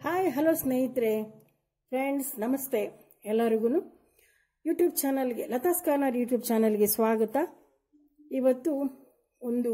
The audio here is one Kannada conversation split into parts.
ಹಾಯ್ ಹಲೋ ಸ್ನೇಹಿತರೆ ಫ್ರೆಂಡ್ಸ್ ನಮಸ್ತೆ ಎಲ್ಲರಿಗೂ ಯೂಟ್ಯೂಬ್ ಚಾನಲ್ಗೆ ಲತಾ ಸ್ಕಾನರ್ ಯೂಟ್ಯೂಬ್ ಚಾನಲ್ಗೆ ಸ್ವಾಗತ ಇವತ್ತು ಒಂದು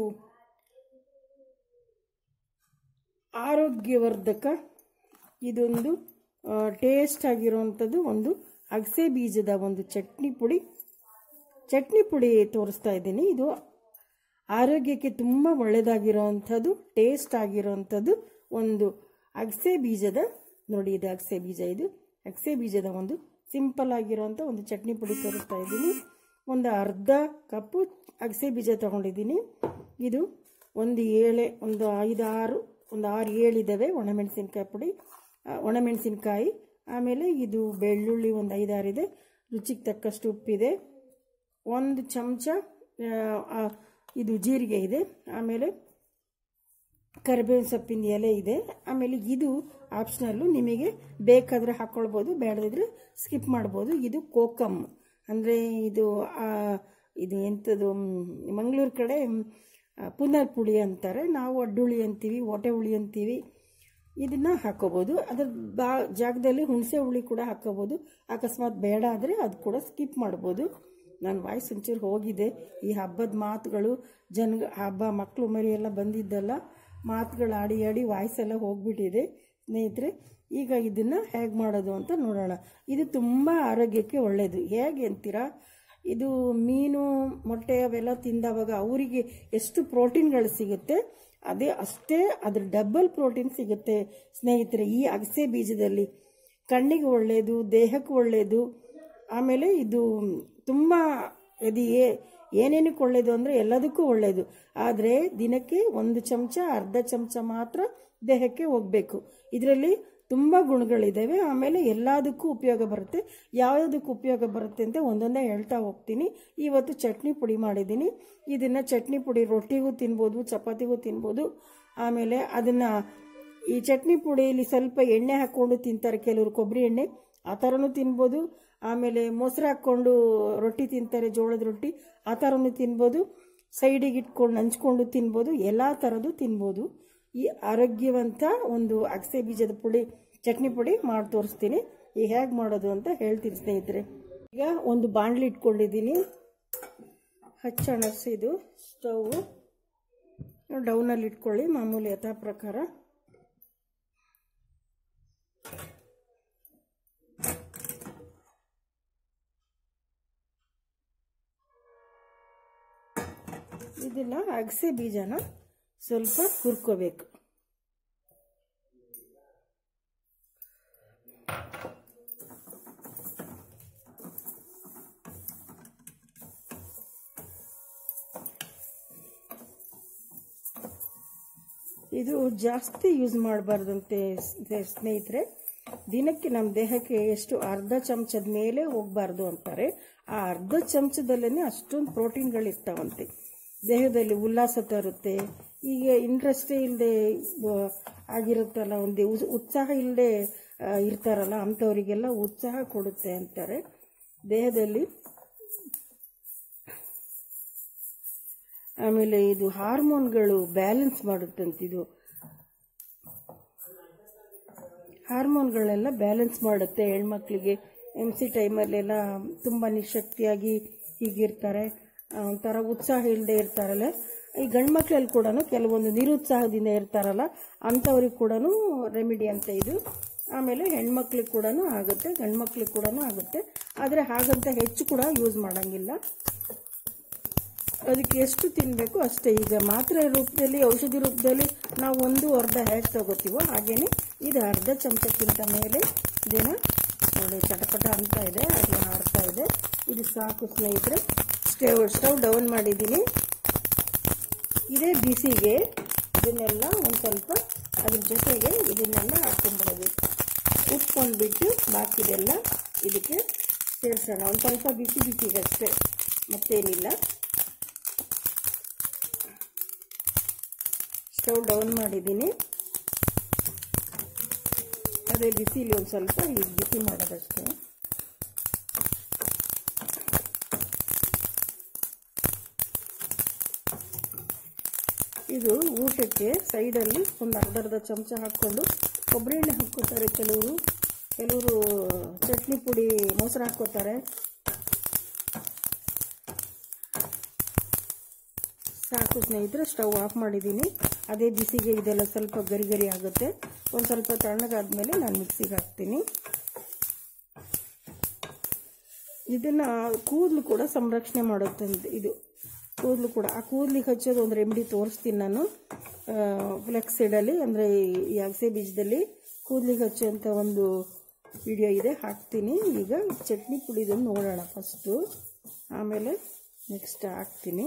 ಆರೋಗ್ಯವರ್ಧಕ ಇದೊಂದು ಟೇಸ್ಟ್ ಆಗಿರುವಂಥದ್ದು ಒಂದು ಅಗಸೆ ಬೀಜದ ಒಂದು ಚಟ್ನಿ ಪುಡಿ ಚಟ್ನಿ ಪುಡಿ ತೋರಿಸ್ತಾ ಇದ್ದೀನಿ ಇದು ಆರೋಗ್ಯಕ್ಕೆ ತುಂಬ ಒಳ್ಳೆಯದಾಗಿರೋವಂಥದ್ದು ಟೇಸ್ಟ್ ಆಗಿರೋವಂಥದ್ದು ಒಂದು ಅಗಸೆ ಬೀಜದ ನೋಡಿ ಇದು ಅಗಸೆ ಬೀಜ ಇದು ಅಗಸೆ ಬೀಜದ ಒಂದು ಸಿಂಪಲ್ ಆಗಿರೋವಂಥ ಒಂದು ಚಟ್ನಿ ಪುಡಿ ತೋರಿಸ್ತಾ ಇದ್ದೀನಿ ಒಂದು ಅರ್ಧ ಕಪ್ಪು ಅಗಸೆ ಬೀಜ ತೊಗೊಂಡಿದ್ದೀನಿ ಇದು ಒಂದು ಏಳೆ ಒಂದು ಐದು ಆರು ಒಂದು ಆರು ಏಳಿದ್ದಾವೆ ಒಣಮೆಣಸಿನ್ಕಾಯಿ ಪುಡಿ ಆ, ಒಣಮೆಣಸಿನ್ಕಾಯಿ ಆಮೇಲೆ ಇದು ಬೆಳ್ಳುಳ್ಳಿ ಒಂದು ಐದಾರಿದೆ ರುಚಿಗೆ ತಕ್ಕಷ್ಟು ಉಪ್ಪಿದೆ ಒಂದು ಚಮಚ ಆ, ಆ, ಇದು ಜೀರಿಗೆ ಇದೆ ಆಮೇಲೆ ಕರಿಬೇವಿನ ಸೊಪ್ಪಿನ ಎಲೆ ಇದೆ ಆಮೇಲೆ ಇದು ಆಪ್ಷನಲ್ಲು ನಿಮಗೆ ಬೇಕಾದರೆ ಹಾಕ್ಕೊಳ್ಬೋದು ಬೇಡದಿದ್ರೆ ಸ್ಕಿಪ್ ಮಾಡ್ಬೋದು ಇದು ಕೋಕಮ್ ಅಂದರೆ ಇದು ಆ, ಇದು ಎಂಥದ್ದು ಮಂಗಳೂರು ಕಡೆ ಮ್, ಆ, ಪುನರ್ ಪುಳಿ ಅಂತಾರೆ ನಾವು ಅಡ್ಡುಳಿ ಅಂತೀವಿ ಹೊಟ್ಟೆ ಹುಳಿ ಅಂತೀವಿ ಇದನ್ನ ಹಾಕೋಬೋದು ಅದ್ರ ಬಾ ಜಾಗದಲ್ಲಿ ಹುಣಸೆ ಹುಳಿ ಕೂಡ ಹಾಕೋಬೋದು ಅಕಸ್ಮಾತ್ ಬೇಡ ಆದರೆ ಅದು ಕೂಡ ಸ್ಕಿಪ್ ಮಾಡ್ಬೋದು ನನ್ನ ವಾಯ್ಸ್ ಒಂಚೂರು ಹೋಗಿದೆ ಈ ಹಬ್ಬದ ಮಾತುಗಳು ಜನ ಹಬ್ಬ ಮಕ್ಕಳು ಮರಿ ಎಲ್ಲ ಬಂದಿದ್ದಲ್ಲ ಮಾತುಗಳು ಆಡಿ ಆಡಿ ವಾಯ್ಸ್ ಎಲ್ಲ ಹೋಗ್ಬಿಟ್ಟಿದೆ ಸ್ನೇಹಿತರೆ ಈಗ ಇದನ್ನು ಹೇಗೆ ಮಾಡೋದು ಅಂತ ನೋಡೋಣ ಇದು ತುಂಬ ಆರೋಗ್ಯಕ್ಕೆ ಒಳ್ಳೆಯದು ಹೇಗೆ ಅಂತೀರಾ ಇದು ಮೀನು ಮೊಟ್ಟೆ ಅವೆಲ್ಲ ತಿಂದವಾಗ ಅವರಿಗೆ ಎಷ್ಟು ಪ್ರೋಟೀನ್ಗಳು ಸಿಗುತ್ತೆ ಅದೇ ಅಷ್ಟೇ ಅದ್ರ ಡಬಲ್ ಪ್ರೋಟೀನ್ ಸಿಗುತ್ತೆ ಸ್ನೇಹಿತರೆ ಈ ಅಗಸೆ ಬೀಜದಲ್ಲಿ ಕಣ್ಣಿಗೆ ಒಳ್ಳೆಯದು ದೇಹಕ್ಕೆ ಒಳ್ಳೆಯದು ಆಮೇಲೆ ಇದು ತುಂಬ ಇದು ಏ ಏನೇನಕ್ಕೆ ಒಳ್ಳೆಯದು ಅಂದರೆ ಎಲ್ಲದಕ್ಕೂ ಒಳ್ಳೆಯದು ಆದರೆ ದಿನಕ್ಕೆ ಒಂದು ಚಮಚ ಅರ್ಧ ಚಮಚ ಮಾತ್ರ ದೇಹಕ್ಕೆ ಹೋಗಬೇಕು ಇದರಲ್ಲಿ ತುಂಬ ಗುಣಗಳಿದ್ದಾವೆ ಆಮೇಲೆ ಎಲ್ಲದಕ್ಕೂ ಉಪಯೋಗ ಬರುತ್ತೆ ಯಾವುದಕ್ಕೂ ಉಪಯೋಗ ಬರುತ್ತೆ ಅಂತ ಒಂದೊಂದೇ ಹೇಳ್ತಾ ಹೋಗ್ತೀನಿ ಇವತ್ತು ಚಟ್ನಿ ಪುಡಿ ಮಾಡಿದ್ದೀನಿ ಇದನ್ನು ಚಟ್ನಿ ಪುಡಿ ರೊಟ್ಟಿಗೂ ತಿನ್ಬೋದು ಚಪಾತಿಗೂ ತಿನ್ಬೋದು ಆಮೇಲೆ ಅದನ್ನು ಈ ಚಟ್ನಿ ಪುಡಿಯಲ್ಲಿ ಸ್ವಲ್ಪ ಎಣ್ಣೆ ಹಾಕ್ಕೊಂಡು ತಿಂತಾರೆ ಕೆಲವರು ಕೊಬ್ಬರಿ ಎಣ್ಣೆ ಆ ಥರನೂ ತಿನ್ಬೋದು ಆಮೇಲೆ ಮೊಸರು ಹಾಕ್ಕೊಂಡು ರೊಟ್ಟಿ ತಿಂತಾರೆ ಜೋಳದ ರೊಟ್ಟಿ ಆ ಥರನೂ ತಿನ್ಬೋದು ಸೈಡಿಗೆ ಇಟ್ಕೊಂಡು ನಂಚ್ಕೊಂಡು ತಿನ್ಬೋದು ಎಲ್ಲ ಥರದ್ದು ತಿನ್ಬೋದು ಈ ಆರೋಗ್ಯವಂತ ಒಂದು ಅಗಸೆ ಬೀಜದ ಪುಡಿ ಚಟ್ನಿ ಪುಡಿ ಮಾಡಿ ತೋರಿಸ್ತೀನಿ ಈಗ ಹೇಗೆ ಮಾಡೋದು ಅಂತ ಹೇಳ್ತೀನಿ ಸ್ನೇಹಿತರೆ ಈಗ ಒಂದು ಬಾಣಲಿ ಇಟ್ಕೊಂಡಿದ್ದೀನಿ ಹಚ್ಚೋಣ ಇದು ಸ್ಟವ್ ಡೌನಲ್ಲಿ ಇಟ್ಕೊಳ್ಳಿ ಮಾಮೂಲಿ ಯಥಾ ಪ್ರಕಾರ ಇದನ್ನ ಅಗಸೆ ಬೀಜನ ಸ್ವಲ್ಪ ಹುರ್ಕೋಬೇಕು ಇದು ಜಾಸ್ತಿ ಯೂಸ್ ಮಾಡಬಾರ್ದಂತೆ ಸ್ನೇಹಿತರೆ ದಿನಕ್ಕೆ ನಮ್ಮ ದೇಹಕ್ಕೆ ಎಷ್ಟು ಅರ್ಧ ಚಮಚದ ಮೇಲೆ ಹೋಗಬಾರ್ದು ಅಂತಾರೆ ಆ ಅರ್ಧ ಚಮಚದಲ್ಲೇ ಅಷ್ಟೊಂದು ಪ್ರೋಟೀನ್ಗಳಿರ್ತಾವಂತೆ ದೇಹದಲ್ಲಿ ಉಲ್ಲಾಸ ತರುತ್ತೆ ಈಗ ಇಂಟ್ರೆಸ್ಟೇ ಇಲ್ಲದೆ ಆಗಿರುತ್ತಲ್ಲ ಒಂದು ಉಸ್- ಉತ್ಸಾಹ ಇಲ್ಲದೆ ಇರ್ತಾರಲ್ಲ ಅಂಥವರಿಗೆಲ್ಲ ಉತ್ಸಾಹ ಕೊಡುತ್ತೆ ಅಂತಾರೆ ದೇಹದಲ್ಲಿ ಆಮೇಲೆ ಇದು ಹಾರ್ಮೋನ್ಗಳು ಬ್ಯಾಲೆನ್ಸ್ ಮಾಡುತ್ತಂತಿದು ಹಾರ್ಮೋನ್ಗಳೆಲ್ಲ ಬ್ಯಾಲೆನ್ಸ್ ಮಾಡುತ್ತೆ ಹೆಣ್ಮಕ್ಳಿಗೆ ಎಮ್ ಸಿ ಟೈಮಲ್ಲೆಲ್ಲ ತುಂಬ ನಿಶಕ್ತಿಯಾಗಿ ಹೀಗಿರ್ತಾರೆ ಆ, ಒಂಥರ ಉತ್ಸಾಹ ಇಲ್ಲದೆ ಇರ್ತಾರಲ್ಲ ಈ ಗಂಡು ಮಕ್ಕಳಲ್ಲಿ ಕೂಡ ಕೆಲವೊಂದು ನಿರುತ್ಸಾಹದಿಂದ ಇರ್ತಾರಲ್ಲ ಅಂಥವ್ರಿಗೆ ಕೂಡ ರೆಮಿಡಿ ಅಂತ ಇದು ಆಮೇಲೆ ಹೆಣ್ಮಕ್ಳಿಗೆ ಕೂಡ ಆಗುತ್ತೆ ಗಂಡು ಮಕ್ಳಿಗೆ ಕೂಡ ಆಗುತ್ತೆ ಆದರೆ ಹಾಗಂತ ಹೆಚ್ಚು ಕೂಡ ಯೂಸ್ ಮಾಡೋಂಗಿಲ್ಲ ಅದಕ್ಕೆ ಎಷ್ಟು ತಿನ್ನಬೇಕು ಅಷ್ಟೇ ಈಗ ಮಾತ್ರೆ ರೂಪದಲ್ಲಿ ಔಷಧಿ ರೂಪದಲ್ಲಿ ನಾವು ಒಂದು ಅರ್ಧ ಹೇಗೆ ತಗೋತೀವೋ ಹಾಗೇನೆ ಇದು ಅರ್ಧ ಚಮಚಕ್ಕಿಂತ ಮೇಲೆ ಇದನ್ನು ನೋಡಿ ಚಟಪಟ ಅಂತ ಇದೆ ಅದು ಆಡ್ತಾ ಇದೆ ಇದು ಸಾಕು ಸ್ನೇಹಿತರೆ ಸ್ಟವ್ ಸ್ಟವ್ ಡೌನ್ ಮಾಡಿದ್ದೀನಿ ಇದೇ ಬಿಸಿಗೆ ಇದನ್ನೆಲ್ಲ ಒಂದು ಸ್ವಲ್ಪ ಅದ್ರ ಜೊತೆಗೆ ಇದನ್ನೆಲ್ಲ ಹಾಕೊಂಡ್ಬಿಡಬೇಕು ಉಪ್ಕೊಂಡ್ಬಿಟ್ಟು ಬಾಕಿದೆಲ್ಲ ಇದಕ್ಕೆ ಸೇರಿಸೋಣ ಒಂದು ಸ್ವಲ್ಪ ಬಿಸಿ ಬಿಸಿಗಷ್ಟೇ ಮತ್ತೇನಿಲ್ಲ ಸ್ಟವ್ ಡೌನ್ ಮಾಡಿದ್ದೀನಿ ಅದೇ ಬಿಸಿಲಿ ಒಂದು ಸ್ವಲ್ಪ ಈಗ ಬಿಸಿ ಮಾಡೋದಷ್ಟೇ ಇದು ಊಟಕ್ಕೆ ಸೈಡಲ್ಲಿ ಒಂದು ಅರ್ಧ ಅರ್ಧ ಚಮಚ ಹಾಕ್ಕೊಂಡು ಕೊಬ್ಬರಿ ಎಣ್ಣೆ ಹಾಕ್ಕೋತಾರೆ ಕೆಲವರು ಕೆಲವರು ಚಟ್ನಿ ಪುಡಿ ಮೊಸರು ಹಾಕ್ಕೋತಾರೆ ಸಾಕು ಸ್ನೇಹಿತರೆ ಸ್ಟವ್ ಆಫ್ ಮಾಡಿದ್ದೀನಿ ಅದೇ ಬಿಸಿಗೆ ಇದೆಲ್ಲ ಸ್ವಲ್ಪ ಗರಿ ಗರಿ ಆಗುತ್ತೆ ಒಂದು ಸ್ವಲ್ಪ ತಣ್ಣಗಾದ್ಮೇಲೆ ನಾನು ಮಿಕ್ಸಿಗೆ ಹಾಕ್ತೀನಿ ಇದನ್ನು ಕೂದಲು ಕೂಡ ಸಂರಕ್ಷಣೆ ಮಾಡುತ್ತೆ ಇದು ಕೂದಲು ಕೂಡ ಆ ಕೂದಲಿಗೆ ಹಚ್ಚೋದು ಒಂದು ರೆಮಿಡಿ ತೋರಿಸ್ತೀನಿ ನಾನು ಫ್ಲೆಕ್ಸ್ ಸೈಡಲ್ಲಿ ಅಂದರೆ ಈ ಅಗಸೆ ಬೀಜದಲ್ಲಿ ಕೂದಲಿಗೆ ಹಚ್ಚೋಂಥ ಒಂದು ವಿಡಿಯೋ ಇದೆ ಹಾಕ್ತೀನಿ ಈಗ ಚಟ್ನಿ ಪುಡಿದನ್ನು ನೋಡೋಣ ಫಸ್ಟು ಆಮೇಲೆ ನೆಕ್ಸ್ಟ್ ಹಾಕ್ತೀನಿ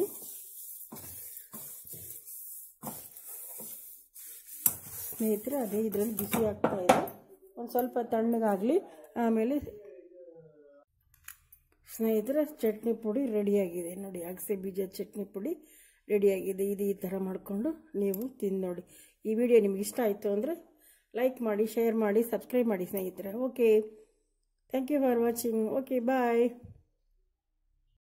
ಸ್ನೇಹಿತರೆ ಅದೇ ಇದರಲ್ಲಿ ಬಿಸಿ ಆಗ್ತಾ ಇದೆ ಒಂದು ಸ್ವಲ್ಪ ತಣ್ಣಗಾಗಲಿ ಆಮೇಲೆ ಸ್ನೇಹಿತರೆ ಚಟ್ನಿ ಪುಡಿ ರೆಡಿಯಾಗಿದೆ ನೋಡಿ ಅಗಸೆ ಬೀಜದ ಚಟ್ನಿ ಪುಡಿ ರೆಡಿಯಾಗಿದೆ ಇದು ಈ ಥರ ಮಾಡಿಕೊಂಡು ನೀವು ತಿಂದು ನೋಡಿ ಈ ವಿಡಿಯೋ ನಿಮ್ಗೆ ಇಷ್ಟ ಆಯಿತು ಅಂದರೆ ಲೈಕ್ ಮಾಡಿ ಶೇರ್ ಮಾಡಿ ಸಬ್ಸ್ಕ್ರೈಬ್ ಮಾಡಿ ಸ್ನೇಹಿತರೆ okay thank you for watching okay bye